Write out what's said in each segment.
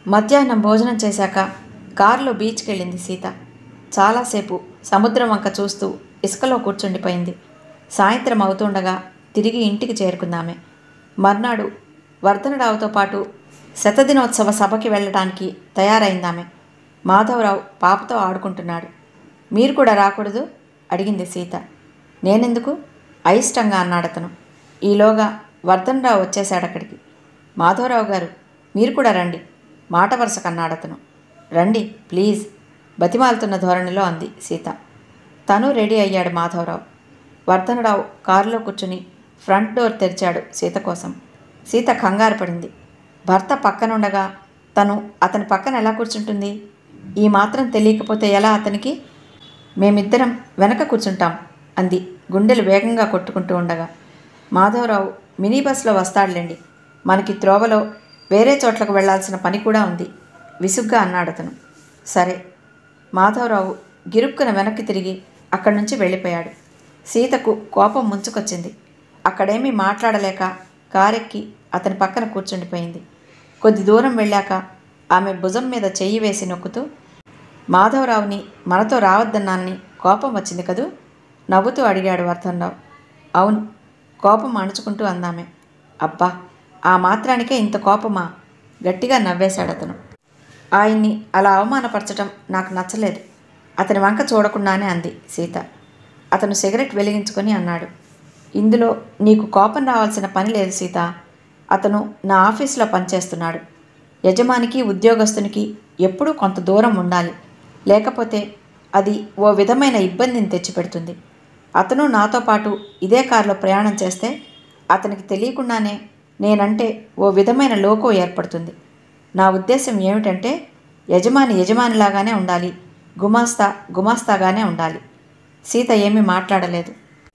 మధ్యాహ్నం భోజనం చేశాక కారులో బీచ్కి వెళ్ళింది సీత చాలాసేపు సముద్రం వంక చూస్తూ ఇసుకలో కూర్చుండిపోయింది సాయంత్రం అవుతుండగా తిరిగి ఇంటికి చేరుకుందామె మర్నాడు వర్ధనరావుతో పాటు శతదినోత్సవ సభకి వెళ్ళడానికి తయారైందామె మాధవరావు పాపతో ఆడుకుంటున్నాడు మీరు కూడా రాకూడదు అడిగింది సీత నేనెందుకు అయిష్టంగా అన్నాడతను ఈలోగా వర్ధనరావు వచ్చేశాడు అక్కడికి మాధవరావు గారు మీరు కూడా రండి మాట వరుసకు అన్నాడతను రండి ప్లీజ్ బతిమాలుతున్న ధోరణిలో అంది సీత తను రెడీ అయ్యాడు మాధవరావు వర్ధనరావు కారులో కూర్చుని ఫ్రంట్ డోర్ తెరిచాడు సీత కోసం సీత కంగారు పడింది భర్త పక్కనుండగా తను అతని పక్కన ఎలా కూర్చుంటుంది ఈ మాత్రం తెలియకపోతే ఎలా అతనికి మేమిద్దరం వెనక కూర్చుంటాం అంది గుండెలు వేగంగా కొట్టుకుంటూ ఉండగా మాధవరావు మినీ బస్లో వస్తాడులేండి మనకి త్రోవలో వేరే చోట్లకు వెళ్ళాల్సిన పని కూడా ఉంది విసుగ్గా అన్నాడు అతను సరే మాధవరావు గిరుక్కున వెనక్కి తిరిగి అక్కడి నుంచి వెళ్ళిపోయాడు సీతకు కోపం ముంచుకొచ్చింది అక్కడేమీ మాట్లాడలేక కారెక్కి అతని పక్కన కూర్చుండిపోయింది కొద్ది దూరం వెళ్ళాక ఆమె భుజం మీద చెయ్యి వేసి నొక్కుతూ మాధవరావుని మనతో రావద్దన్నానని కోపం వచ్చింది కదూ నవ్వుతూ అడిగాడు వర్ధన్రావు అవును కోపం అణుచుకుంటూ అందామె అబ్బా ఆ మాత్రానికే ఇంత కోపమా గట్టిగా నవ్వేశాడు అతను ఆయన్ని అలా అవమానపరచటం నాకు నచ్చలేదు అతని వంక చూడకుండానే అంది సీత అతను సిగరెట్ వెలిగించుకొని అన్నాడు ఇందులో నీకు కోపం రావాల్సిన పని లేదు సీత అతను నా ఆఫీసులో పనిచేస్తున్నాడు యజమానికి ఉద్యోగస్తునికి ఎప్పుడూ కొంత దూరం ఉండాలి లేకపోతే అది ఓ విధమైన ఇబ్బందిని తెచ్చిపెడుతుంది అతను నాతో పాటు ఇదే కారులో ప్రయాణం చేస్తే అతనికి తెలియకుండానే నేనంటే ఓ విధమైన లోకో ఏర్పడుతుంది నా ఉద్దేశం ఏమిటంటే యజమాని యజమానిలాగానే ఉండాలి గుమాస్తా గుమాస్తాగానే ఉండాలి సీత ఏమీ మాట్లాడలేదు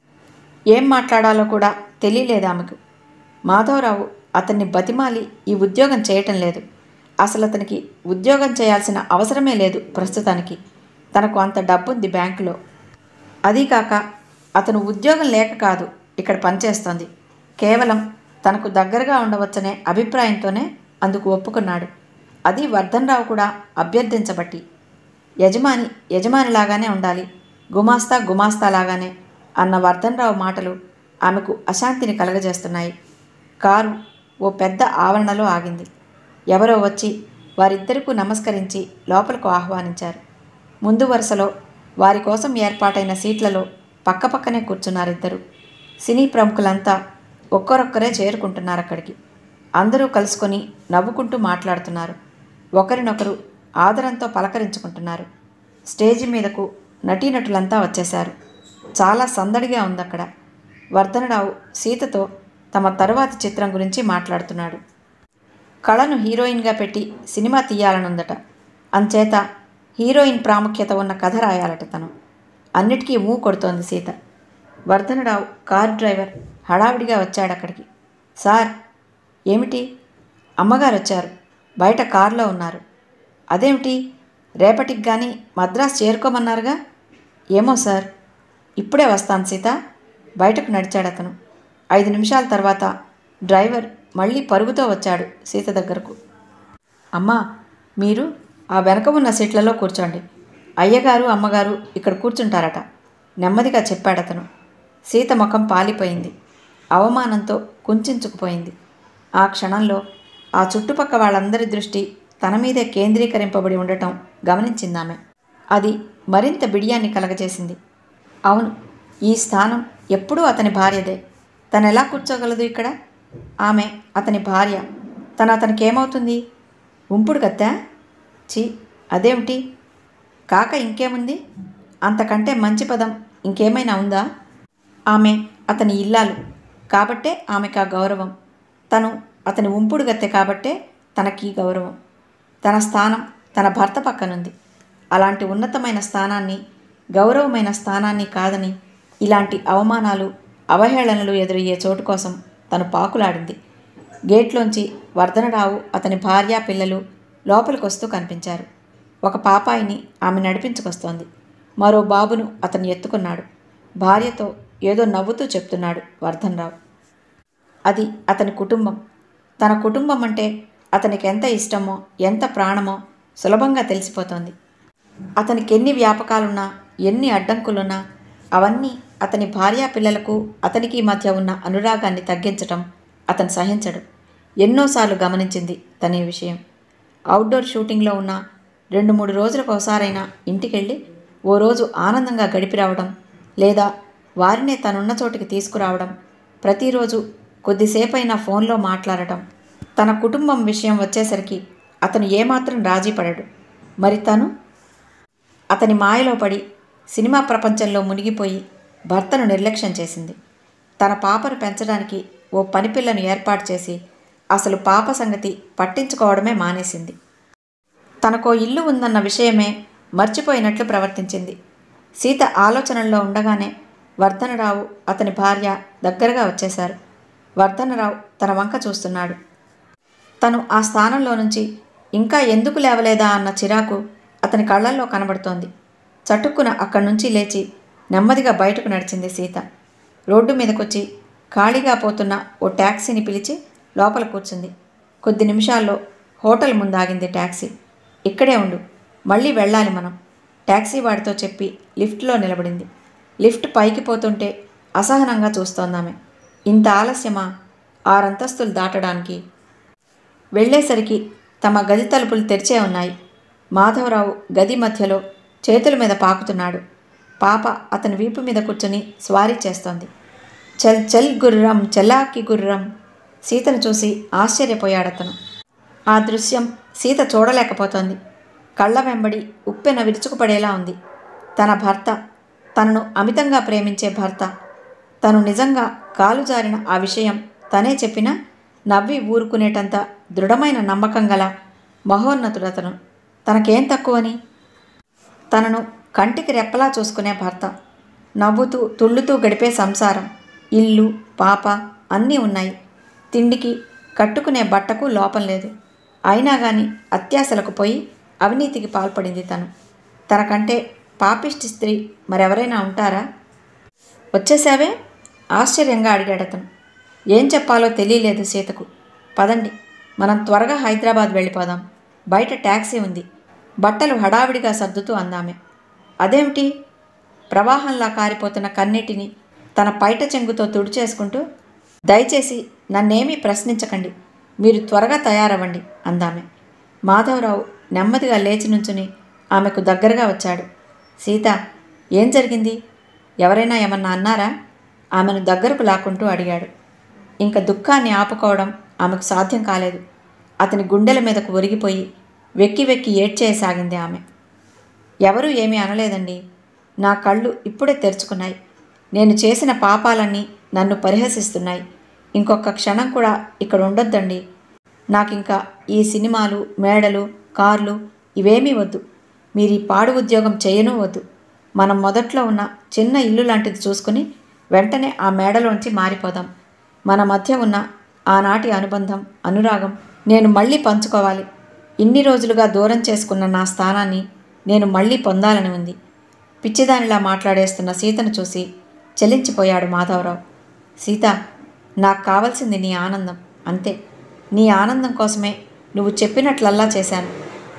ఏం మాట్లాడాలో కూడా తెలియలేదు ఆమెకు మాధవరావు అతన్ని బతిమాలి ఈ ఉద్యోగం చేయటం లేదు అసలు అతనికి ఉద్యోగం చేయాల్సిన అవసరమే లేదు ప్రస్తుతానికి తనకు అంత డబ్బుంది బ్యాంకులో అదీ కాక అతను ఉద్యోగం లేక కాదు ఇక్కడ పనిచేస్తోంది కేవలం తనకు దగ్గరగా ఉండవచ్చనే అభిప్రాయంతోనే అందుకు ఒప్పుకున్నాడు అది వర్ధన్రావు కూడా అభ్యర్థించబట్టి యజమాని యజమానిలాగానే ఉండాలి గుమాస్తా గుమాస్తాలాగానే అన్న వర్ధన్రావు మాటలు ఆమెకు అశాంతిని కలగజేస్తున్నాయి కారు ఓ పెద్ద ఆవరణలో ఆగింది ఎవరో వచ్చి వారిద్దరికూ నమస్కరించి లోపలకు ఆహ్వానించారు ముందు వరుసలో వారి కోసం ఏర్పాటైన సీట్లలో పక్కపక్కనే కూర్చున్నారిద్దరు సినీ ప్రముఖులంతా ఒక్కరొక్కరే చేరుకుంటున్నారు అక్కడికి అందరూ కలుసుకొని నవ్వుకుంటూ మాట్లాడుతున్నారు ఒకరినొకరు ఆదరంతో పలకరించుకుంటున్నారు స్టేజి మీదకు నటీనటులంతా వచ్చేశారు చాలా సందడిగా ఉంది అక్కడ వర్ధనరావు సీతతో తమ తరువాతి చిత్రం గురించి మాట్లాడుతున్నాడు కళను హీరోయిన్గా పెట్టి సినిమా తీయాలనుందట అంచేత హీరోయిన్ ప్రాముఖ్యత ఉన్న కథ రాయాలట తను అన్నిటికీ ఊ కొడుతోంది సీత వర్ధనరావు కార్ డ్రైవర్ హడావిడిగా వచ్చాడు అక్కడికి సార్ ఏమిటి అమ్మగారు వచ్చారు బయట కారులో ఉన్నారు అదేమిటి రేపటికి కానీ మద్రాసు చేరుకోమన్నారుగా ఏమో సార్ ఇప్పుడే వస్తాను సీత బయటకు నడిచాడు అతను ఐదు నిమిషాల తర్వాత డ్రైవర్ మళ్ళీ పరుగుతో వచ్చాడు సీత దగ్గరకు అమ్మా మీరు ఆ వెనక ఉన్న సీట్లలో కూర్చోండి అయ్యగారు అమ్మగారు ఇక్కడ కూర్చుంటారట నెమ్మదిగా చెప్పాడు అతను సీత ముఖం పాలిపోయింది అవమానంతో కుంచుకుపోయింది ఆ క్షణంలో ఆ చుట్టుపక్క వాళ్ళందరి దృష్టి తన మీదే కేంద్రీకరింపబడి ఉండటం గమనించిందామె అది మరింత బిడియాన్ని కలగజేసింది అవును ఈ స్థానం ఎప్పుడూ అతని భార్యదే తను ఎలా కూర్చోగలదు ఇక్కడ ఆమె అతని భార్య తను అతనికి ఏమవుతుంది ఉంపుడు కత్తా చి అదేమిటి కాక ఇంకేముంది అంతకంటే మంచి పదం ఇంకేమైనా ఉందా ఆమె అతని ఇల్లాలు కాబట్టే ఆమెకు ఆ గౌరవం తను అతని ఉంపుడు గత్తె కాబట్టే తనకి ఈ గౌరవం తన స్థానం తన భర్త పక్కనుంది అలాంటి ఉన్నతమైన స్థానాన్ని గౌరవమైన స్థానాన్ని కాదని ఇలాంటి అవమానాలు అవహేళనలు ఎదురయ్యే చోటు కోసం తను పాకులాడింది గేట్లోంచి వర్ధనరావు అతని భార్య పిల్లలు లోపలికొస్తూ కనిపించారు ఒక పాపాయిని ఆమె నడిపించుకొస్తోంది మరో బాబును అతను ఎత్తుకున్నాడు భార్యతో ఏదో నవ్వుతూ చెప్తున్నాడు వర్ధన్రావు అది అతని కుటుంబం తన కుటుంబం అంటే అతనికి ఎంత ఇష్టమో ఎంత ప్రాణమో సులభంగా తెలిసిపోతోంది అతనికి ఎన్ని వ్యాపకాలున్నా ఎన్ని అడ్డంకులున్నా అవన్నీ అతని భార్యా పిల్లలకు అతనికి మధ్య ఉన్న అనురాగాన్ని తగ్గించటం అతను సహించడు ఎన్నోసార్లు గమనించింది తన ఈ విషయం అవుట్డోర్ షూటింగ్లో ఉన్న రెండు మూడు రోజులకు ఒకసారైనా ఇంటికెళ్ళి ఓ రోజు ఆనందంగా గడిపి రావడం లేదా వారినే తనున్న చోటికి తీసుకురావడం ప్రతిరోజు కొద్దిసేపైనా ఫోన్లో మాట్లాడటం తన కుటుంబం విషయం వచ్చేసరికి అతను ఏమాత్రం రాజీ పడడు మరి తను అతని మాయలో పడి సినిమా ప్రపంచంలో మునిగిపోయి భర్తను నిర్లక్ష్యం చేసింది తన పాపను పెంచడానికి ఓ పనిపిల్లను ఏర్పాటు చేసి అసలు పాప సంగతి పట్టించుకోవడమే మానేసింది తనకో ఇల్లు ఉందన్న విషయమే మర్చిపోయినట్లు ప్రవర్తించింది సీత ఆలోచనల్లో ఉండగానే వర్ధనరావు అతని భార్య దగ్గరగా వచ్చేశారు వర్ధనరావు తన వంక చూస్తున్నాడు తను ఆ స్థానంలో నుంచి ఇంకా ఎందుకు లేవలేదా అన్న చిరాకు అతని కళ్ళల్లో కనబడుతోంది చటుక్కున అక్కడి నుంచి లేచి నెమ్మదిగా బయటకు నడిచింది సీత రోడ్డు మీదకొచ్చి ఖాళీగా పోతున్న ఓ ట్యాక్సీని పిలిచి లోపల కూర్చుంది కొద్ది నిమిషాల్లో హోటల్ ముందాగింది ట్యాక్సీ ఇక్కడే ఉండు మళ్ళీ వెళ్ళాలి మనం ట్యాక్సీ వాడితో చెప్పి లిఫ్ట్లో నిలబడింది లిఫ్ట్ పైకి పోతుంటే అసహనంగా చూస్తోందామె ఇంత ఆలస్యమా ఆరంతస్తులు దాటడానికి వెళ్ళేసరికి తమ గది తలుపులు తెరిచే ఉన్నాయి మాధవరావు గది మధ్యలో చేతుల మీద పాకుతున్నాడు పాప అతని వీపు మీద కూర్చొని స్వారీ చేస్తోంది చల్ చల్ గుర్రం చల్లాకి గుర్రం సీతను చూసి ఆశ్చర్యపోయాడతను ఆ దృశ్యం సీత చూడలేకపోతోంది కళ్ళ వెంబడి ఉప్పెన విరుచుకుపడేలా ఉంది తన భర్త తనను అమితంగా ప్రేమించే భర్త తను నిజంగా కాలు జారిన ఆ విషయం తనే చెప్పినా నవ్వి ఊరుకునేటంత దృఢమైన నమ్మకం గల మహోన్నతుడతను తనకేం తక్కువని తనను కంటికి రెప్పలా చూసుకునే భర్త నవ్వుతూ తుళ్ళుతూ గడిపే సంసారం ఇల్లు పాప అన్నీ ఉన్నాయి తిండికి కట్టుకునే బట్టకు లోపం లేదు అయినా కానీ అత్యాశలకు పోయి అవినీతికి పాల్పడింది తను తనకంటే పాపిష్టి స్త్రీ మరెవరైనా ఉంటారా వచ్చేసావే ఆశ్చర్యంగా అడిగాడు అతను ఏం చెప్పాలో తెలియలేదు సీతకు పదండి మనం త్వరగా హైదరాబాద్ వెళ్ళిపోదాం బయట ట్యాక్సీ ఉంది బట్టలు హడావిడిగా సర్దుతూ అందామె అదేమిటి ప్రవాహంలా కారిపోతున్న కన్నీటిని తన పైట చెంగుతో తుడిచేసుకుంటూ దయచేసి నన్నేమీ ప్రశ్నించకండి మీరు త్వరగా తయారవ్వండి అందామె మాధవరావు నెమ్మదిగా లేచి నుంచుని ఆమెకు దగ్గరగా వచ్చాడు సీత ఏం జరిగింది ఎవరైనా ఏమన్నా అన్నారా ఆమెను దగ్గరకు లాక్కుంటూ అడిగాడు ఇంక దుఃఖాన్ని ఆపుకోవడం ఆమెకు సాధ్యం కాలేదు అతని గుండెల మీదకు ఒరిగిపోయి వెక్కి వెక్కి ఏడ్చేయసాగింది ఆమె ఎవరూ ఏమీ అనలేదండి నా కళ్ళు ఇప్పుడే తెరుచుకున్నాయి నేను చేసిన పాపాలన్నీ నన్ను పరిహసిస్తున్నాయి ఇంకొక క్షణం కూడా ఇక్కడ ఉండొద్దండి నాకింకా ఈ సినిమాలు మేడలు కార్లు ఇవేమీ వద్దు మీరు ఈ పాడు ఉద్యోగం చేయనూ వద్దు మనం మొదట్లో ఉన్న చిన్న ఇల్లు లాంటిది చూసుకుని వెంటనే ఆ మేడలోంచి మారిపోదాం మన మధ్య ఉన్న ఆనాటి అనుబంధం అనురాగం నేను మళ్ళీ పంచుకోవాలి ఇన్ని రోజులుగా దూరం చేసుకున్న నా స్థానాన్ని నేను మళ్ళీ పొందాలని ఉంది పిచ్చిదానిలా మాట్లాడేస్తున్న సీతను చూసి చెల్లించిపోయాడు మాధవరావు సీత నాకు కావాల్సింది నీ ఆనందం అంతే నీ ఆనందం కోసమే నువ్వు చెప్పినట్లల్లా చేశాను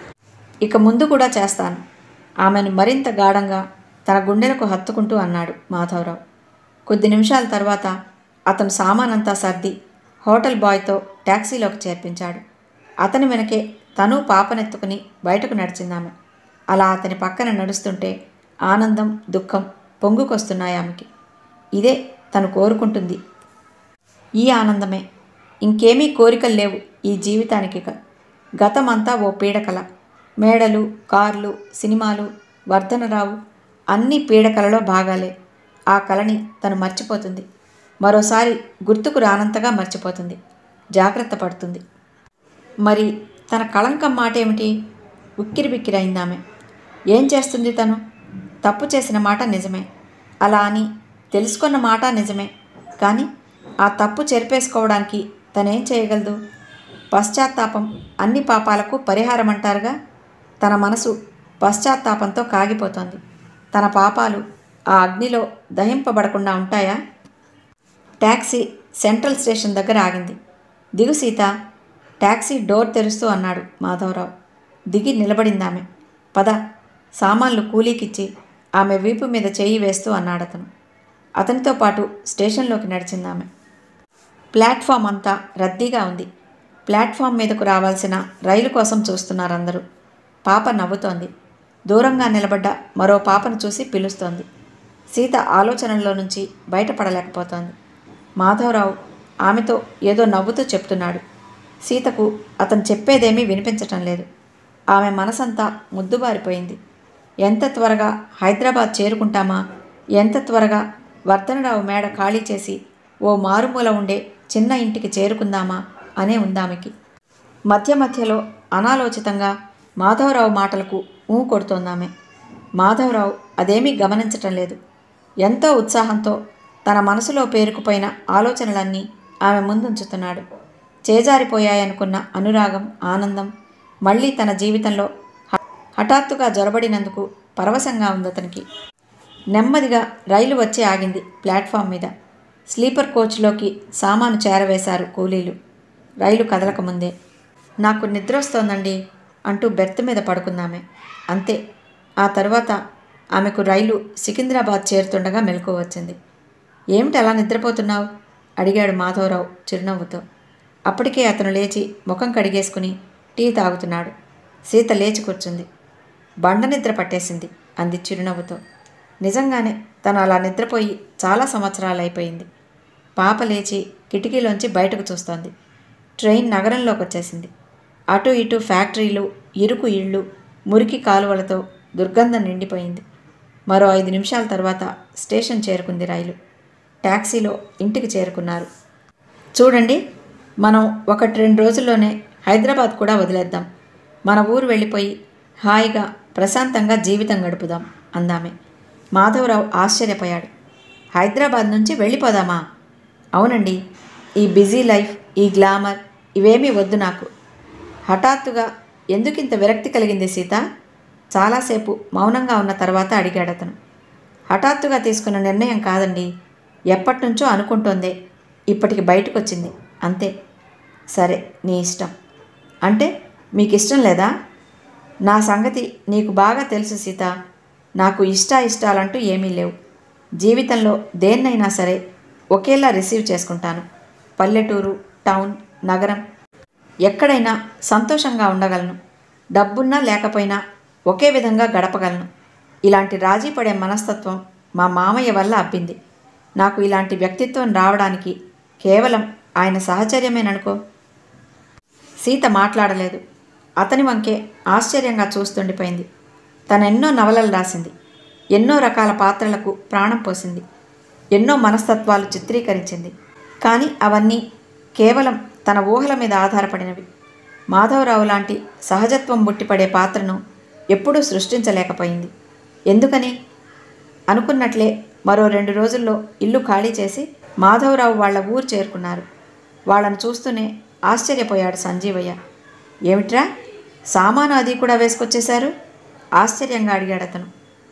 ఇక ముందు కూడా చేస్తాను ఆమెను మరింత గాఢంగా తన గుండెలకు హత్తుకుంటూ అన్నాడు మాధవరావు కొద్ది నిమిషాల తర్వాత అతను సామానంతా సర్ది హోటల్ బాయ్తో ట్యాక్సీలోకి చేర్పించాడు అతని వెనకే తను పాపనెత్తుకుని బయటకు నడిచిందామె అలా అతని పక్కన నడుస్తుంటే ఆనందం దుఃఖం పొంగుకొస్తున్నాయి ఆమెకి ఇదే తను కోరుకుంటుంది ఈ ఆనందమే ఇంకేమీ కోరికలు లేవు ఈ జీవితానికి ఇక గతమంతా ఓ పీడకల మేడలు కార్లు సినిమాలు వర్ధనరావు అన్ని పీడకలలో భాగాలే ఆ కళని తను మర్చిపోతుంది మరోసారి గుర్తుకు రానంతగా మర్చిపోతుంది జాగ్రత్త పడుతుంది మరి తన కళంకం మాట ఏమిటి ఉక్కిరిబిక్కిరైందామె ఏం చేస్తుంది తను తప్పు చేసిన మాట నిజమే అలా అని తెలుసుకున్న మాట నిజమే కానీ ఆ తప్పు చెరిపేసుకోవడానికి తనేం చేయగలదు పశ్చాత్తాపం అన్ని పాపాలకు పరిహారం అంటారుగా తన మనసు పశ్చాత్తాపంతో కాగిపోతోంది తన పాపాలు ఆ అగ్నిలో దహింపబడకుండా ఉంటాయా ట్యాక్సీ సెంట్రల్ స్టేషన్ దగ్గర ఆగింది దిగు సీత ట్యాక్సీ డోర్ తెరుస్తూ అన్నాడు మాధవరావు దిగి నిలబడిందామె పద సామాన్లు కూలీకిచ్చి ఆమె వీపు మీద చేయి వేస్తూ అన్నాడతను అతనితో పాటు స్టేషన్లోకి నడిచిందామె ప్లాట్ఫామ్ అంతా రద్దీగా ఉంది ప్లాట్ఫామ్ మీదకు రావాల్సిన రైలు కోసం చూస్తున్నారు అందరూ పాప నవ్వుతోంది దూరంగా నిలబడ్డ మరో పాపను చూసి పిలుస్తోంది సీత ఆలోచనల్లో నుంచి బయటపడలేకపోతోంది మాధవరావు ఆమెతో ఏదో నవ్వుతూ చెప్తున్నాడు సీతకు అతను చెప్పేదేమీ వినిపించటం లేదు ఆమె మనసంతా ముద్దుబారిపోయింది ఎంత త్వరగా హైదరాబాద్ చేరుకుంటామా ఎంత త్వరగా వర్ధనరావు మేడ ఖాళీ చేసి ఓ మారుమూల ఉండే చిన్న ఇంటికి చేరుకుందామా అనే ఉందామెకి మధ్య మధ్యలో అనాలోచితంగా మాధవరావు మాటలకు ఊ కొడుతోందామె మాధవరావు అదేమీ గమనించటం లేదు ఎంతో ఉత్సాహంతో తన మనసులో పేరుకుపోయిన ఆలోచనలన్నీ ఆమె ముందుంచుతున్నాడు చేజారిపోయాయనుకున్న అనురాగం ఆనందం మళ్ళీ తన జీవితంలో హ- హఠాత్తుగా జొరబడినందుకు పరవశంగా ఉంది అతనికి నెమ్మదిగా రైలు వచ్చి ఆగింది ప్లాట్ఫామ్ మీద స్లీపర్ కోచ్లోకి సామాను చేరవేశారు కూలీలు రైలు కదలకముందే నాకు నిద్ర వస్తోందండి అంటూ బెర్త్ మీద పడుకుందామె అంతే ఆ తర్వాత ఆమెకు రైలు సికింద్రాబాద్ చేరుతుండగా మెలకు వచ్చింది ఏమిటి అలా నిద్రపోతున్నావు అడిగాడు మాధవరావు చిరునవ్వుతో అప్పటికే అతను లేచి ముఖం కడిగేసుకుని టీ తాగుతున్నాడు సీత లేచి కూర్చుంది బండ నిద్ర పట్టేసింది అంది చిరునవ్వుతో నిజంగానే తను అలా నిద్రపోయి చాలా సంవత్సరాలు అయిపోయింది పాప లేచి కిటికీలోంచి బయటకు చూస్తోంది ట్రైన్ నగరంలోకి వచ్చేసింది అటు ఇటు ఫ్యాక్టరీలు ఇరుకు ఇళ్ళు మురికి కాలువలతో దుర్గంధం నిండిపోయింది మరో ఐదు నిమిషాల తర్వాత స్టేషన్ చేరుకుంది రైలు ట్యాక్సీలో ఇంటికి చేరుకున్నారు చూడండి మనం ఒకటి రెండు రోజుల్లోనే హైదరాబాద్ కూడా వదిలేద్దాం మన ఊరు వెళ్ళిపోయి హాయిగా ప్రశాంతంగా జీవితం గడుపుదాం అందామె మాధవరావు ఆశ్చర్యపోయాడు హైదరాబాద్ నుంచి వెళ్ళిపోదామా అవునండి ఈ బిజీ లైఫ్ ఈ గ్లామర్ ఇవేమీ వద్దు నాకు హఠాత్తుగా ఎందుకింత విరక్తి కలిగింది సీత చాలాసేపు మౌనంగా ఉన్న తర్వాత అడిగాడు అతను హఠాత్తుగా తీసుకున్న నిర్ణయం కాదండి ఎప్పటినుంచో అనుకుంటోందే ఇప్పటికి బయటకు వచ్చింది అంతే సరే నీ ఇష్టం అంటే మీకు ఇష్టం లేదా నా సంగతి నీకు బాగా తెలుసు సీత నాకు ఇష్ట ఇష్టాలంటూ ఏమీ లేవు జీవితంలో దేన్నైనా సరే ఒకేలా రిసీవ్ చేసుకుంటాను పల్లెటూరు టౌన్ నగరం ఎక్కడైనా సంతోషంగా ఉండగలను డబ్బున్నా లేకపోయినా ఒకే విధంగా గడపగలను ఇలాంటి రాజీ పడే మనస్తత్వం మా మామయ్య వల్ల అబ్బింది నాకు ఇలాంటి వ్యక్తిత్వం రావడానికి కేవలం ఆయన సహచర్యమేననుకో సీత మాట్లాడలేదు అతని వంకే ఆశ్చర్యంగా చూస్తుండిపోయింది తనెన్నో నవలలు రాసింది ఎన్నో రకాల పాత్రలకు ప్రాణం పోసింది ఎన్నో మనస్తత్వాలు చిత్రీకరించింది కానీ అవన్నీ కేవలం తన ఊహల మీద ఆధారపడినవి మాధవరావు లాంటి సహజత్వం బుట్టిపడే పాత్రను ఎప్పుడూ సృష్టించలేకపోయింది ఎందుకని అనుకున్నట్లే మరో రెండు రోజుల్లో ఇల్లు ఖాళీ చేసి మాధవరావు వాళ్ళ ఊరు చేరుకున్నారు వాళ్ళను చూస్తూనే ఆశ్చర్యపోయాడు సంజీవయ్య ఏమిట్రా సామాను అది కూడా వేసుకొచ్చేశారు ఆశ్చర్యంగా అడిగాడు అతను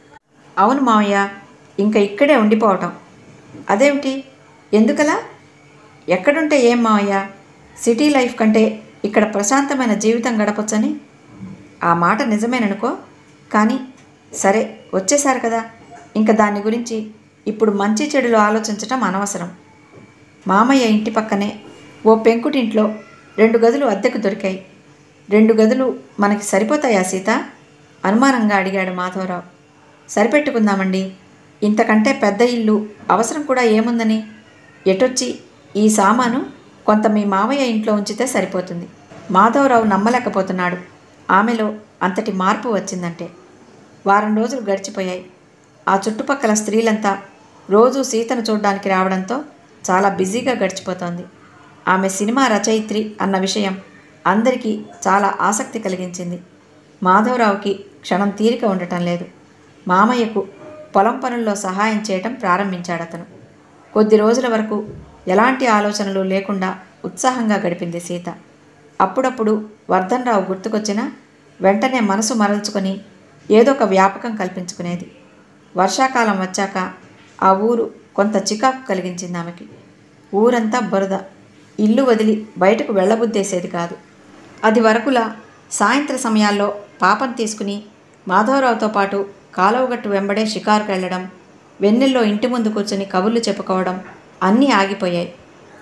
అవును మావయ్య ఇంకా ఇక్కడే ఉండిపోవటం అదేమిటి ఎందుకలా ఎక్కడుంటే ఏం మావయ్య సిటీ లైఫ్ కంటే ఇక్కడ ప్రశాంతమైన జీవితం గడపొచ్చని ఆ మాట నిజమేననుకో కానీ సరే వచ్చేశారు కదా ఇంకా దాని గురించి ఇప్పుడు మంచి చెడులు ఆలోచించటం అనవసరం మామయ్య ఇంటి పక్కనే ఓ పెంకుటింట్లో రెండు గదులు అద్దెకు దొరికాయి రెండు గదులు మనకి సరిపోతాయా సీత అనుమానంగా అడిగాడు మాధవరావు సరిపెట్టుకుందామండి ఇంతకంటే పెద్ద ఇల్లు అవసరం కూడా ఏముందని ఎటొచ్చి ఈ సామాను కొంత మీ మామయ్య ఇంట్లో ఉంచితే సరిపోతుంది మాధవరావు నమ్మలేకపోతున్నాడు ఆమెలో అంతటి మార్పు వచ్చిందంటే వారం రోజులు గడిచిపోయాయి ఆ చుట్టుపక్కల స్త్రీలంతా రోజు సీతను చూడడానికి రావడంతో చాలా బిజీగా గడిచిపోతోంది ఆమె సినిమా రచయిత్రి అన్న విషయం అందరికీ చాలా ఆసక్తి కలిగించింది మాధవరావుకి క్షణం తీరిక ఉండటం లేదు మామయ్యకు పొలం పనుల్లో సహాయం చేయటం ప్రారంభించాడు అతను కొద్ది రోజుల వరకు ఎలాంటి ఆలోచనలు లేకుండా ఉత్సాహంగా గడిపింది సీత అప్పుడప్పుడు వర్ధన్రావు గుర్తుకొచ్చినా వెంటనే మనసు మరల్చుకొని ఏదో ఒక వ్యాపకం కల్పించుకునేది వర్షాకాలం వచ్చాక ఆ ఊరు కొంత చికాకు కలిగించింది ఆమెకి ఊరంతా బురద ఇల్లు వదిలి బయటకు వెళ్ళబుద్దేసేది కాదు అది వరకులా సాయంత్ర సమయాల్లో పాపం తీసుకుని మాధవరావుతో పాటు కాలువగట్టు వెంబడే షికారుకు వెళ్ళడం వెన్నెల్లో ఇంటి ముందు కూర్చొని కబుర్లు చెప్పుకోవడం అన్నీ ఆగిపోయాయి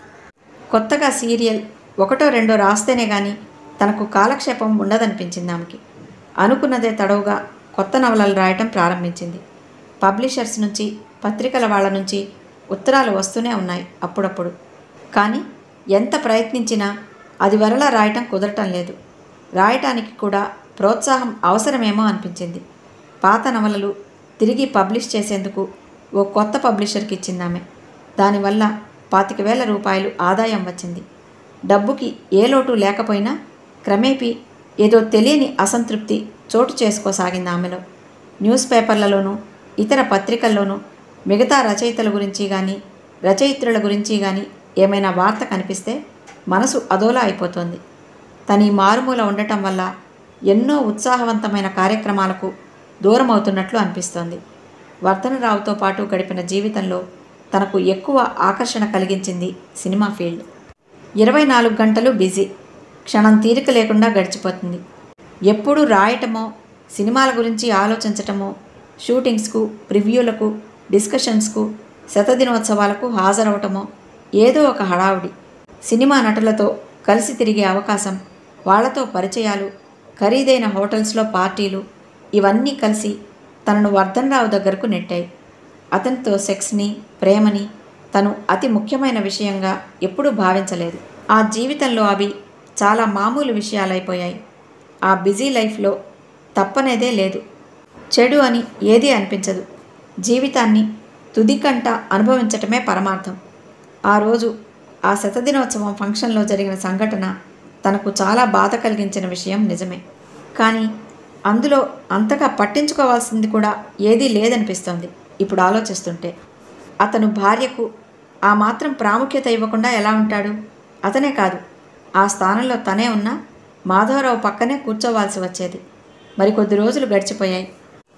కొత్తగా సీరియల్ ఒకటో రెండో రాస్తేనే కానీ తనకు కాలక్షేపం ఉండదనిపించింది ఆమెకి అనుకున్నదే తడవుగా కొత్త నవలలు రాయటం ప్రారంభించింది పబ్లిషర్స్ నుంచి పత్రికల వాళ్ళ నుంచి ఉత్తరాలు వస్తూనే ఉన్నాయి అప్పుడప్పుడు కానీ ఎంత ప్రయత్నించినా అది వరలా రాయటం కుదరటం లేదు రాయటానికి కూడా ప్రోత్సాహం అవసరమేమో అనిపించింది పాత నవలలు తిరిగి పబ్లిష్ చేసేందుకు ఓ కొత్త పబ్లిషర్కి ఇచ్చింది ఆమె దానివల్ల పాతిక వేల రూపాయలు ఆదాయం వచ్చింది డబ్బుకి ఏ లోటు లేకపోయినా క్రమేపీ ఏదో తెలియని అసంతృప్తి చోటు చేసుకోసాగింది ఆమెలో న్యూస్ పేపర్లలోనూ ఇతర పత్రికల్లోనూ మిగతా రచయితల గురించి కానీ రచయిత్రుల గురించి కానీ ఏమైనా వార్త కనిపిస్తే మనసు అదోలా అయిపోతుంది తను ఈ మారుమూల ఉండటం వల్ల ఎన్నో ఉత్సాహవంతమైన కార్యక్రమాలకు దూరం అవుతున్నట్లు అనిపిస్తోంది వర్ధనరావుతో పాటు గడిపిన జీవితంలో తనకు ఎక్కువ ఆకర్షణ కలిగించింది సినిమా ఫీల్డ్ ఇరవై నాలుగు గంటలు బిజీ క్షణం తీరిక లేకుండా గడిచిపోతుంది ఎప్పుడు రాయటమో సినిమాల గురించి ఆలోచించటమో షూటింగ్స్కు ప్రివ్యూలకు డిస్కషన్స్కు శతదినోత్సవాలకు హాజరవటమో ఏదో ఒక హడావుడి సినిమా నటులతో కలిసి తిరిగే అవకాశం వాళ్లతో పరిచయాలు ఖరీదైన హోటల్స్లో పార్టీలు ఇవన్నీ కలిసి తనను వర్ధన్రావు దగ్గరకు నెట్టాయి అతనితో సెక్స్ని ప్రేమని తను అతి ముఖ్యమైన విషయంగా ఎప్పుడూ భావించలేదు ఆ జీవితంలో అవి చాలా మామూలు విషయాలైపోయాయి ఆ బిజీ లైఫ్లో తప్పనేదే లేదు చెడు అని ఏదీ అనిపించదు జీవితాన్ని తుదికంట అనుభవించటమే పరమార్థం ఆ రోజు ఆ శతదినోత్సవం ఫంక్షన్లో జరిగిన సంఘటన తనకు చాలా బాధ కలిగించిన విషయం నిజమే కానీ అందులో అంతగా పట్టించుకోవాల్సింది కూడా ఏదీ లేదనిపిస్తోంది ఇప్పుడు ఆలోచిస్తుంటే అతను భార్యకు ఆ మాత్రం ప్రాముఖ్యత ఇవ్వకుండా ఎలా ఉంటాడు అతనే కాదు ఆ స్థానంలో తనే ఉన్నా మాధవరావు పక్కనే కూర్చోవాల్సి వచ్చేది మరికొద్ది రోజులు గడిచిపోయాయి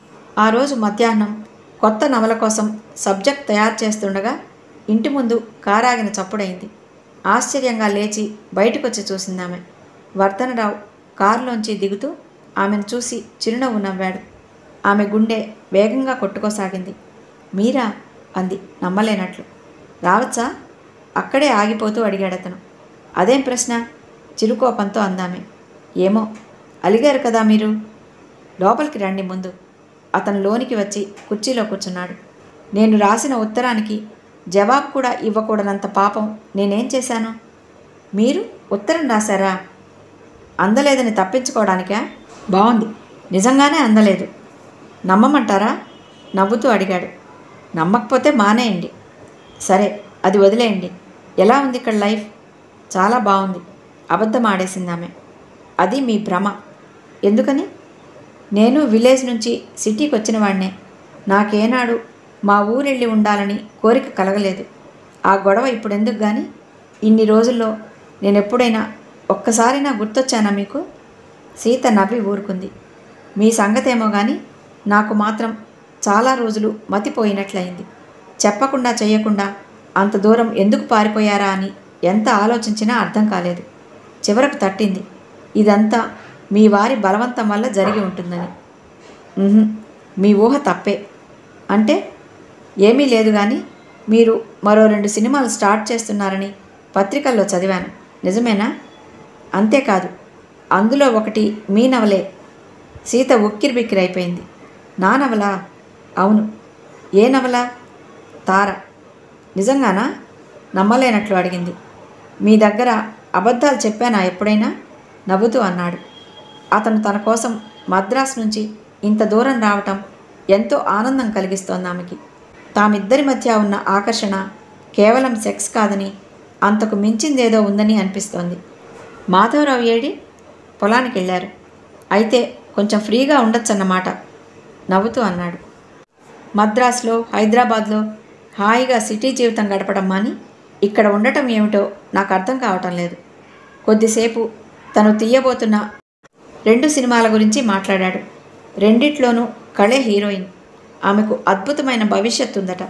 ఆ రోజు మధ్యాహ్నం కొత్త నవల కోసం సబ్జెక్ట్ తయారు చేస్తుండగా ఇంటి ముందు కారాగిన చప్పుడైంది ఆశ్చర్యంగా లేచి బయటకొచ్చి చూసిందామె వర్ధనరావు కారులోంచి దిగుతూ ఆమెను చూసి చిరునవ్వు నవ్వాడు ఆమె గుండె వేగంగా కొట్టుకోసాగింది మీరా అంది నమ్మలేనట్లు రావచ్చా అక్కడే ఆగిపోతూ అడిగాడతను అదేం ప్రశ్న చిరుకోపంతో అందామె ఏమో అలిగారు కదా మీరు లోపలికి రండి ముందు అతను లోనికి వచ్చి కుర్చీలో కూర్చున్నాడు నేను రాసిన ఉత్తరానికి జవాబు కూడా ఇవ్వకూడనంత పాపం నేనేం చేశాను మీరు ఉత్తరం రాశారా అందలేదని తప్పించుకోవడానికా బాగుంది నిజంగానే అందలేదు నమ్మమంటారా నవ్వుతూ అడిగాడు నమ్మకపోతే మానేయండి సరే అది వదిలేయండి ఎలా ఉంది ఇక్కడ లైఫ్ చాలా బాగుంది అబద్ధం ఆడేసింది ఆమె అది మీ భ్రమ ఎందుకని నేను విలేజ్ నుంచి సిటీకి వచ్చిన వాడినే నాకేనాడు మా ఊరెళ్ళి ఉండాలని కోరిక కలగలేదు ఆ గొడవ ఇప్పుడు ఎందుకు కానీ ఇన్ని రోజుల్లో నేను ఎప్పుడైనా ఒక్కసారైనా గుర్తొచ్చానా మీకు సీత నవ్వి ఊరుకుంది మీ సంగతేమో కానీ నాకు మాత్రం చాలా రోజులు మతిపోయినట్లయింది చెప్పకుండా చేయకుండా అంత దూరం ఎందుకు పారిపోయారా అని ఎంత ఆలోచించినా అర్థం కాలేదు చివరకు తట్టింది ఇదంతా మీ వారి బలవంతం వల్ల జరిగి ఉంటుందని ఉహుం, మీ ఊహ తప్పే అంటే ఏమీ లేదు కానీ మీరు మరో రెండు సినిమాలు స్టార్ట్ చేస్తున్నారని పత్రికల్లో చదివాను నిజమేనా అంతేకాదు అందులో ఒకటి మీ నవలే సీత ఉక్కిరిబిక్కిరైపోయింది నా నవలా అవును ఏ నవల తార నిజంగానా నమ్మలేనట్లు అడిగింది మీ దగ్గర అబద్ధాలు చెప్పానా ఎప్పుడైనా నవ్వుతూ అన్నాడు అతను తన కోసం మద్రాస్ నుంచి ఇంత దూరం రావటం ఎంతో ఆనందం కలిగిస్తోంది ఆమెకి తామిద్దరి మధ్య ఉన్న ఆకర్షణ కేవలం సెక్స్ కాదని అంతకు మించిందేదో ఉందని అనిపిస్తోంది మాధవరావు ఏడి పొలానికి వెళ్ళారు అయితే కొంచెం ఫ్రీగా ఉండొచ్చన్నమాట నవ్వుతూ అన్నాడు మద్రాసులో హైదరాబాద్లో హాయిగా సిటీ జీవితం గడపడం మాని ఇక్కడ ఉండటం ఏమిటో నాకు అర్థం కావటం లేదు కొద్దిసేపు తను తీయబోతున్న రెండు సినిమాల గురించి మాట్లాడాడు రెండిట్లోనూ కళే హీరోయిన్ ఆమెకు అద్భుతమైన భవిష్యత్తు ఉందట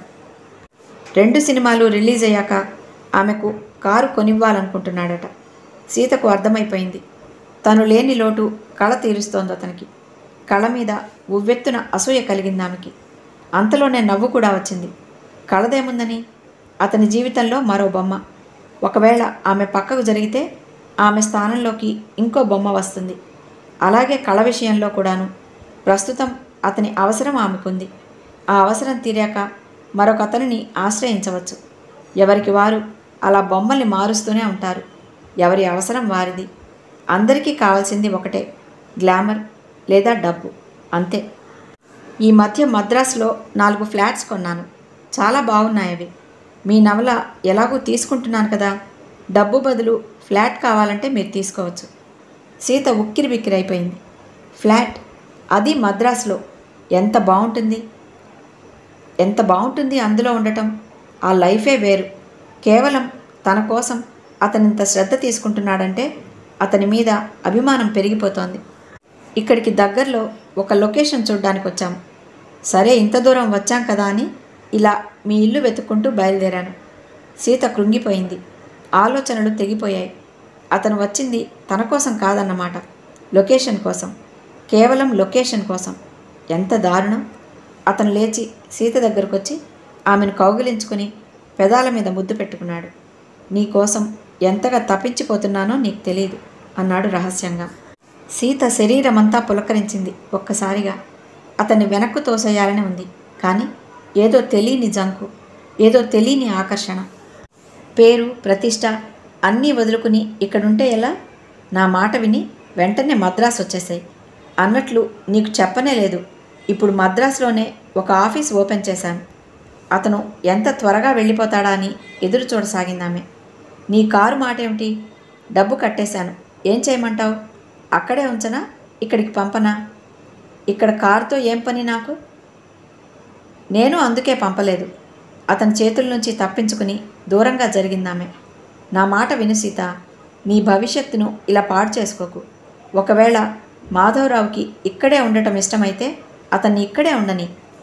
రెండు సినిమాలు రిలీజ్ అయ్యాక ఆమెకు కారు కొనివ్వాలనుకుంటున్నాడట సీతకు అర్థమైపోయింది తను లేని లోటు కళ తీరుస్తోంది అతనికి కళ మీద ఉవ్వెత్తున అసూయ కలిగింది ఆమెకి అంతలోనే నవ్వు కూడా వచ్చింది కళదేముందని అతని జీవితంలో మరో బొమ్మ ఒకవేళ ఆమె పక్కకు జరిగితే ఆమె స్థానంలోకి ఇంకో బొమ్మ వస్తుంది అలాగే కళ విషయంలో కూడాను ప్రస్తుతం అతని అవసరం ఆమెకుంది ఆ అవసరం తీరాక మరొక అతనిని ఆశ్రయించవచ్చు ఎవరికి వారు అలా బొమ్మల్ని మారుస్తూనే ఉంటారు ఎవరి అవసరం వారిది అందరికీ కావాల్సింది ఒకటే గ్లామర్ లేదా డబ్బు అంతే ఈ మధ్య మద్రాసులో నాలుగు ఫ్లాట్స్ కొన్నాను చాలా బాగున్నాయి అవి మీ నవల ఎలాగూ తీసుకుంటున్నాను కదా డబ్బు బదులు ఫ్లాట్ కావాలంటే మీరు తీసుకోవచ్చు సీత ఉక్కిరి బిక్కిరైపోయింది ఫ్లాట్ అది మద్రాసులో ఎంత బాగుంటుంది ఎంత బాగుంటుంది అందులో ఉండటం ఆ లైఫే వేరు కేవలం తన కోసం అతనింత శ్రద్ధ తీసుకుంటున్నాడంటే అతని మీద అభిమానం పెరిగిపోతోంది ఇక్కడికి దగ్గరలో ఒక లొకేషన్ చూడ్డానికి వచ్చాము సరే ఇంత దూరం వచ్చాం కదా అని ఇలా మీ ఇల్లు వెతుక్కుంటూ బయలుదేరాను సీత కృంగిపోయింది ఆలోచనలు తెగిపోయాయి అతను వచ్చింది తన కోసం కాదన్నమాట లొకేషన్ కోసం కేవలం లొకేషన్ కోసం ఎంత దారుణం అతను లేచి సీత దగ్గరకు వచ్చి ఆమెను కౌగిలించుకుని పెదాల మీద ముద్దు పెట్టుకున్నాడు నీ కోసం ఎంతగా తప్పించిపోతున్నానో నీకు తెలియదు అన్నాడు రహస్యంగా సీత శరీరమంతా పులకరించింది ఒక్కసారిగా అతన్ని వెనక్కు తోసేయాలని ఉంది కానీ ఏదో తెలియని జంకు ఏదో తెలియని ఆకర్షణ పేరు ప్రతిష్ట అన్నీ వదులుకుని ఇక్కడుంటే ఎలా నా మాట విని వెంటనే మద్రాసు వచ్చేసాయి అన్నట్లు నీకు చెప్పనే లేదు ఇప్పుడు మద్రాసులోనే ఒక ఆఫీస్ ఓపెన్ చేశాను అతను ఎంత త్వరగా వెళ్ళిపోతాడా అని ఎదురు చూడసాగిందామె నీ కారు మాట ఏమిటి డబ్బు కట్టేశాను ఏం చేయమంటావు అక్కడే ఉంచనా ఇక్కడికి పంపనా ఇక్కడ కారుతో ఏం పని నాకు నేను అందుకే పంపలేదు అతని చేతుల నుంచి తప్పించుకుని దూరంగా జరిగిందామె నా మాట విను సీత నీ భవిష్యత్తును ఇలా పాడు చేసుకోకు ఒకవేళ మాధవరావుకి ఇక్కడే ఉండటం ఇష్టమైతే అతన్ని ఇక్కడే ఉండని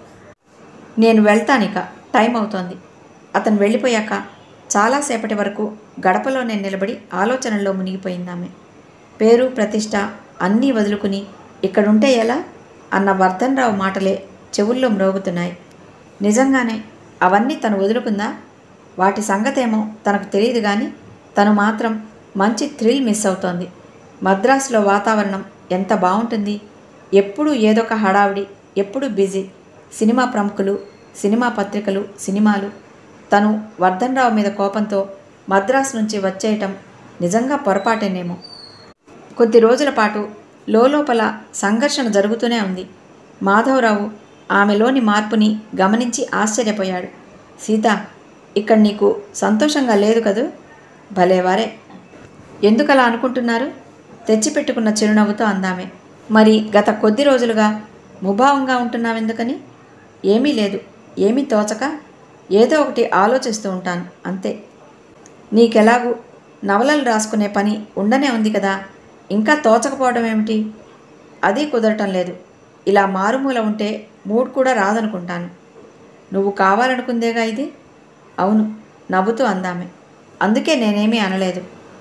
నేను వెళ్తానిక టైం అవుతోంది అతను వెళ్ళిపోయాక చాలాసేపటి వరకు గడపలోనే నిలబడి ఆలోచనల్లో మునిగిపోయిందామె పేరు ప్రతిష్ట అన్నీ వదులుకుని ఇక్కడుంటే ఎలా అన్న వర్ధన్రావు మాటలే చెవుల్లో మ్రోగుతున్నాయి నిజంగానే అవన్నీ తను వదులుకుందా వాటి సంగతేమో తనకు తెలియదు కానీ తను మాత్రం మంచి థ్రిల్ మిస్ అవుతోంది మద్రాసులో వాతావరణం ఎంత బాగుంటుంది ఎప్పుడూ ఏదొక హడావిడి ఎప్పుడూ బిజీ సినిమా ప్రముఖులు సినిమా పత్రికలు సినిమాలు తను వర్ధన్రావు మీద కోపంతో మద్రాసు నుంచి వచ్చేయటం నిజంగా పొరపాటేనేమో కొద్ది రోజుల పాటు లోపల సంఘర్షణ జరుగుతూనే ఉంది మాధవరావు ఆమెలోని మార్పుని గమనించి ఆశ్చర్యపోయాడు సీత ఇక్కడ నీకు సంతోషంగా లేదు కదూ భలేవారే ఎందుకలా అనుకుంటున్నారు తెచ్చిపెట్టుకున్న చిరునవ్వుతో అందామే మరి గత కొద్ది రోజులుగా ముభావంగా ఉంటున్నావెందుకని ఏమీ లేదు ఏమీ తోచక ఏదో ఒకటి ఆలోచిస్తూ ఉంటాను అంతే నీకెలాగూ నవలలు రాసుకునే పని ఉండనే ఉంది కదా ఇంకా తోచకపోవడం ఏమిటి అది కుదరటం లేదు ఇలా మారుమూల ఉంటే మూడ్ కూడా రాదనుకుంటాను నువ్వు కావాలనుకుందేగా ఇది అవును నవ్వుతూ అందామే అందుకే నేనేమీ అనలేదు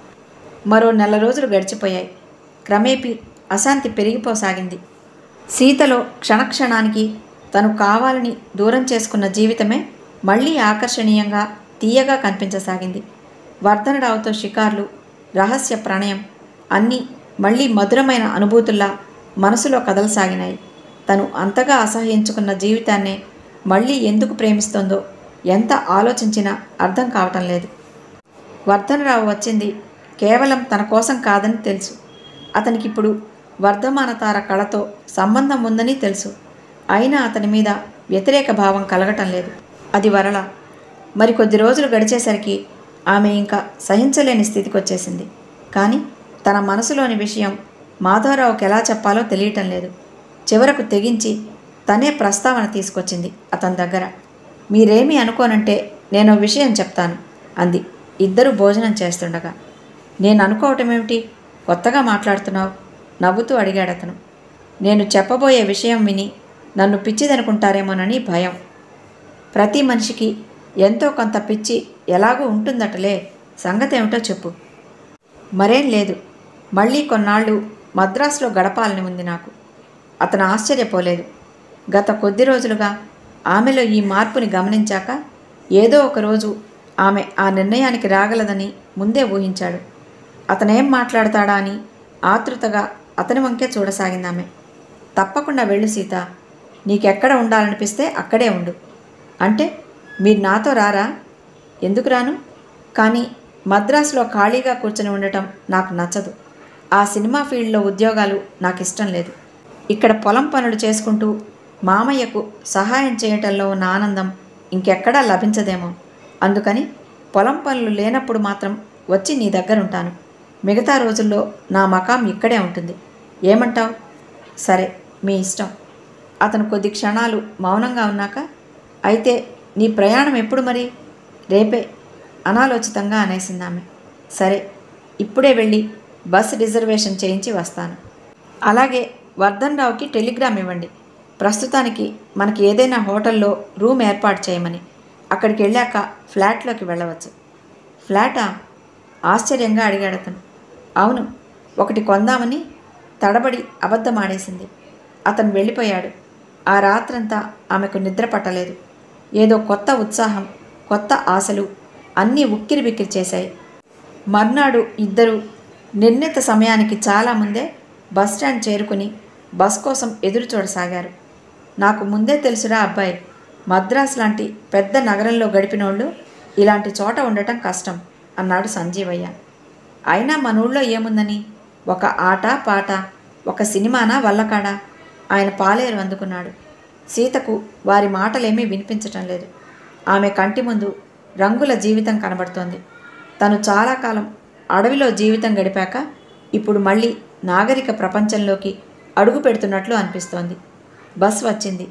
మరో నెల రోజులు గడిచిపోయాయి క్రమేపీ అశాంతి పెరిగిపోసాగింది సీతలో క్షణక్షణానికి తను కావాలని దూరం చేసుకున్న జీవితమే మళ్ళీ ఆకర్షణీయంగా తీయగా కనిపించసాగింది వర్ధనరావుతో షికార్లు రహస్య ప్రణయం అన్నీ మళ్ళీ మధురమైన అనుభూతుల్లా మనసులో కదలసాగినాయి తను అంతగా అసహ్యించుకున్న జీవితాన్నే మళ్ళీ ఎందుకు ప్రేమిస్తోందో ఎంత ఆలోచించినా అర్థం కావటం లేదు వర్ధనరావు వచ్చింది కేవలం తన కోసం కాదని తెలుసు అతనికిప్పుడు వర్ధమానతార కళతో సంబంధం ఉందని తెలుసు అయినా అతని మీద వ్యతిరేక భావం కలగటం లేదు అది వరల మరి కొద్ది రోజులు గడిచేసరికి ఆమె ఇంకా సహించలేని స్థితికి వచ్చేసింది కానీ తన మనసులోని విషయం మాధవరావుకి ఎలా చెప్పాలో తెలియటం లేదు చివరకు తెగించి తనే ప్రస్తావన తీసుకొచ్చింది అతని దగ్గర మీరేమీ అనుకోనంటే నేను ఓ విషయం చెప్తాను అంది ఇద్దరు భోజనం చేస్తుండగా నేను అనుకోవటం ఏమిటి కొత్తగా మాట్లాడుతున్నావు నవ్వుతూ అడిగాడు అతను నేను చెప్పబోయే విషయం విని నన్ను పిచ్చిదనుకుంటారేమోనని భయం ప్రతి మనిషికి ఎంతో కొంత పిచ్చి ఎలాగూ ఉంటుందటలే సంగతి ఏమిటో చెప్పు మరేం లేదు మళ్ళీ కొన్నాళ్ళు మద్రాసులో గడపాలని ఉంది నాకు అతను ఆశ్చర్యపోలేదు గత కొద్ది రోజులుగా ఆమెలో ఈ మార్పుని గమనించాక ఏదో ఒక రోజు ఆమె ఆ నిర్ణయానికి రాగలదని ముందే ఊహించాడు అతనేం మాట్లాడతాడా అని ఆతృతగా అతని వంకే చూడసాగింది ఆమె తప్పకుండా వెళ్ళు సీత నీకెక్కడ ఉండాలనిపిస్తే అక్కడే ఉండు అంటే మీరు నాతో రారా ఎందుకు రాను కానీ మద్రాసులో ఖాళీగా కూర్చొని ఉండటం నాకు నచ్చదు ఆ సినిమా ఫీల్డ్లో ఉద్యోగాలు నాకు ఇష్టం లేదు ఇక్కడ పొలం పనులు చేసుకుంటూ మామయ్యకు సహాయం చేయటంలో ఉన్న ఆనందం ఇంకెక్కడా లభించదేమో అందుకని పొలం పనులు లేనప్పుడు మాత్రం వచ్చి నీ దగ్గర ఉంటాను మిగతా రోజుల్లో నా మకాం ఇక్కడే ఉంటుంది ఏమంటావు సరే మీ ఇష్టం అతను కొద్ది క్షణాలు మౌనంగా ఉన్నాక అయితే నీ ప్రయాణం ఎప్పుడు మరి రేపే అనాలోచితంగా అనేసింది ఆమె సరే ఇప్పుడే వెళ్ళి బస్ రిజర్వేషన్ చేయించి వస్తాను అలాగే వర్ధన్ రావుకి టెలిగ్రామ్ ఇవ్వండి ప్రస్తుతానికి మనకి ఏదైనా హోటల్లో రూమ్ ఏర్పాటు చేయమని అక్కడికి వెళ్ళాక ఫ్లాట్లోకి వెళ్ళవచ్చు ఫ్లాటా ఆశ్చర్యంగా అడిగాడు అతను అవును ఒకటి కొందామని తడబడి అబద్ధమాడేసింది అతను వెళ్ళిపోయాడు ఆ రాత్రంతా ఆమెకు నిద్ర పట్టలేదు ఏదో కొత్త ఉత్సాహం కొత్త ఆశలు అన్నీ ఉక్కిరి బిక్కిరి చేశాయి మర్నాడు ఇద్దరు నిర్ణీత సమయానికి చాలా ముందే బస్ స్టాండ్ చేరుకుని బస్ కోసం ఎదురు చూడసాగారు నాకు ముందే తెలుసురా అబ్బాయి మద్రాస్ లాంటి పెద్ద నగరంలో గడిపినోళ్ళు ఇలాంటి చోట ఉండటం కష్టం అన్నాడు సంజీవయ్య అయినా మన ఊళ్ళో ఏముందని ఒక ఆట పాట ఒక సినిమానా వల్లకాడా ఆయన పాలేరు అందుకున్నాడు సీతకు వారి మాటలేమీ వినిపించటం లేదు ఆమె కంటి ముందు రంగుల జీవితం కనబడుతోంది తను చాలా కాలం అడవిలో జీవితం గడిపాక ఇప్పుడు మళ్ళీ నాగరిక ప్రపంచంలోకి అడుగు పెడుతున్నట్లు అనిపిస్తోంది బస్ వచ్చింది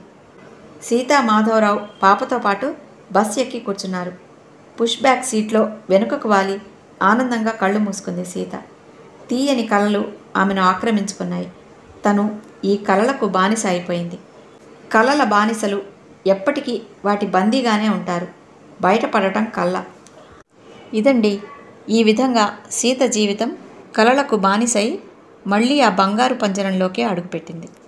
సీతా మాధవరావు పాపతో పాటు బస్ ఎక్కి కూర్చున్నారు పుష్ బ్యాక్ సీట్లో వెనుకకు వాలి ఆనందంగా కళ్ళు మూసుకుంది సీత తీయని కలలు ఆమెను ఆక్రమించుకున్నాయి తను ఈ కలలకు బానిస అయిపోయింది కలల బానిసలు ఎప్పటికీ వాటి బందీగానే ఉంటారు బయటపడటం కళ్ళ ఇదండి ఈ విధంగా సీత జీవితం కలలకు బానిసై మళ్ళీ ఆ బంగారు పంజరంలోకి అడుగుపెట్టింది